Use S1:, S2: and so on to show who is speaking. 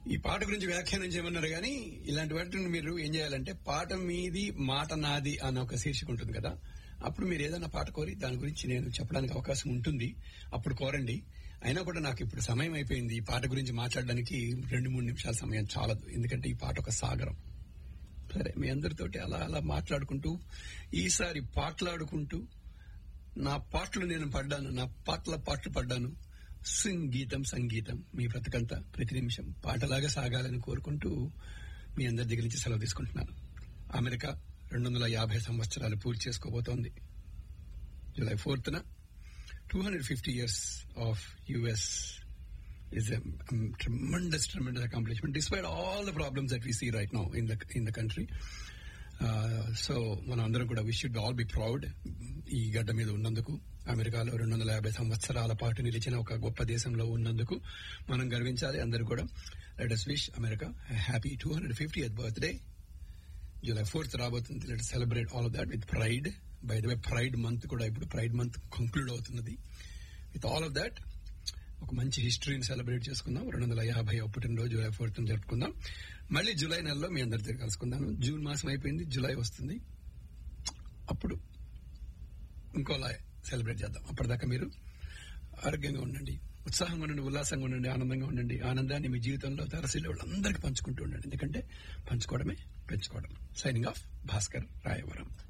S1: ఈ పాట గురించి వ్యాఖ్యానం చేయమన్నారు కానీ ఇలాంటి వాటిని మీరు ఏం చేయాలంటే పాట మీది మాట నాది అన్న ఒక శీర్షిక ఉంటుంది కదా అప్పుడు మీరు ఏదైనా పాట కోరి దాని గురించి నేను చెప్పడానికి అవకాశం ఉంటుంది అప్పుడు కోరండి అయినా కూడా నాకు ఇప్పుడు సమయం అయిపోయింది ఈ పాట గురించి మాట్లాడడానికి రెండు మూడు నిమిషాల సమయం చాలదు ఎందుకంటే ఈ పాట ఒక సాగరం సరే మీ అందరితోటి అలా అలా మాట్లాడుకుంటూ ఈసారి పాటలాడుకుంటూ నా పాటలు నేను పడ్డాను నా పాటల పాటలు పడ్డాను సంగీతం సంగీతం మీ బ్రతకంతా ప్రతి నిమిషం పాటలాగా సాగాలని కోరుకుంటూ మీ అందరి దగ్గర నుంచి సెలవు తీసుకుంటున్నాను అమెరికా రెండు వందల యాభై సంవత్సరాలు పూర్తి చేసుకోబోతోంది జూలై ఫోర్త్న two hundred fifty years of US is a um, tremendous, tremendous accomplishment, despite all the problems that we see right now in the in the country. So మనం అందరం కూడా we should all be proud ఈ గడ్డ మీద ఉన్నందుకు అమెరికాలో రెండు వందల యాభై సంవత్సరాల పాటు నిలిచిన ఒక గొప్ప దేశంలో ఉన్నందుకు మనం గర్వించాలి అందరూ కూడా let us wish America happy two hundred fiftieth birthday July fourth రాబోతుంది let celebrate all of that with pride by the way pride month కూడా ఇప్పుడు ప్రైడ్ మంత్ కంక్లూడ్ అవుతున్నది విత్ ఆల్ ఆఫ్ దాట్ ఒక మంచి హిస్టరీని celebrate చేసుకుందాం రెండు వందల యాభై పుట్టినరోజు జూలై ఫోర్త్ జరుపుకుందాం మళ్ళీ జూలై నెలలో మీ అందరి దగ్గర కలుసుకుందాం జూన్ మాసం అయిపోయింది జూలై వస్తుంది అప్పుడు ఇంకోలా సెలబ్రేట్ చేద్దాం అప్పటిదాకా మీరు ఆరోగ్యంగా ఉండండి ఉత్సాహంగా ఉండండి ఉల్లాసంగా ఉండండి ఆనందంగా ఉండండి ఆనందాన్ని మీ జీవితంలో తరసిలో వాళ్ళందరికీ పంచుకుంటూ ఉండండి ఎందుకంటే పంచుకోవడమే పెంచుకోవడం సైనింగ్ ఆఫ్ భాస్కర్ రాయవరం